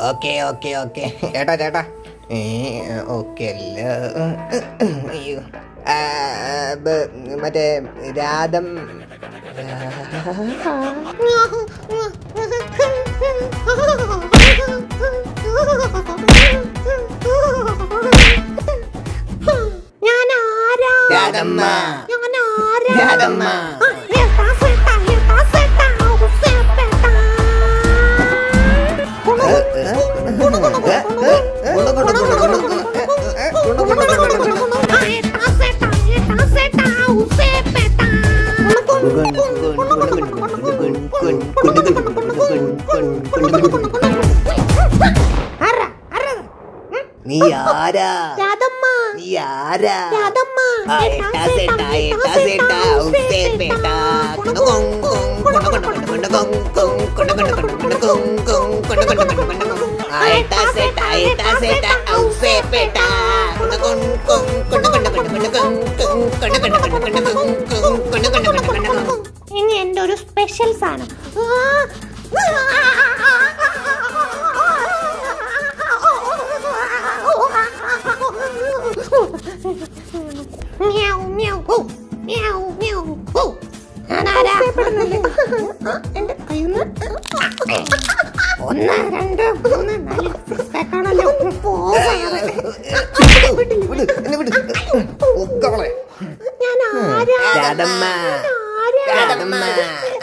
Okay okay okay ചേട്ടാ ചേട്ടാ ഏ ഓക്കെ അല്ല അയ്യോ ആ, ബ- മറ്റേ രാധം ഞാൻ ആരാ രാധമ്മ ഞാൻ ആരാ രാധമ്മ ഏട്ടാ സേട്ടാ ഏട്ടാ സേട്ടാ ഉസേപ്പേട്ടാ ഏട്ടാ സേട്ടാ ഏട്ടാ സേട്ടാ ഉസേപ്പേട്ടാ ആരാ ആരാ നീ ആരാ രാധമ്മ നീ ആരാ രാധമ്മ ആ, എട്ടാ സെട്ടാ, എട്ടാ സെട്ടാ, ഉസ്സേ പേട്ടാ. കുണ്ടു കൊം കൊം, കുണ്ടു കൊണ്ടു കൊണ്ടു കൊണ്ടു കൊം കൊം, കുണ്ടു കൊണ്ടു കൊണ്ടു കൊണ്ടു കൊം കൊം, കുണ്ടു കൊണ്ടു കൊണ്ടു കൊണ്ടു കൊം. ആ, എട്ടാ സെട്ടാ, എട്ടാ സെട്ടാ, ഉസ്സേ പേട്ടാ. കുണ്ടു കൊം കൊം, കുണ്ടു കൊണ്ടു കൊണ്ടു കൊണ്ടു കൊം കൊം, കുണ്ടു കൊണ്ടു കൊണ്ടു കൊണ്ടു കൊം കൊം, കുണ്ടു കൊണ്ടു കൊണ്ടു കൊണ്ടു കൊം. ഇനി എന്റെ ഒരു സ്പെഷ്യൽ സാധനം മ്യാവ് മ്യാവ് ഹൂ. മ്യാവ് മ്യാവ് ഹൂ. ഞാനാരാ? എന്റെ കയ്യിന്ന് ഒന്ന് രണ്ട് മൂന്ന് നാല് സിക്സാക്കാണല്ലോ പോകാതെ വിട്, എന്നെ വിട്. ഒക്കവളെ. ഞാൻ ആരാ രാധമ്മ ആരാ രാധമ്മ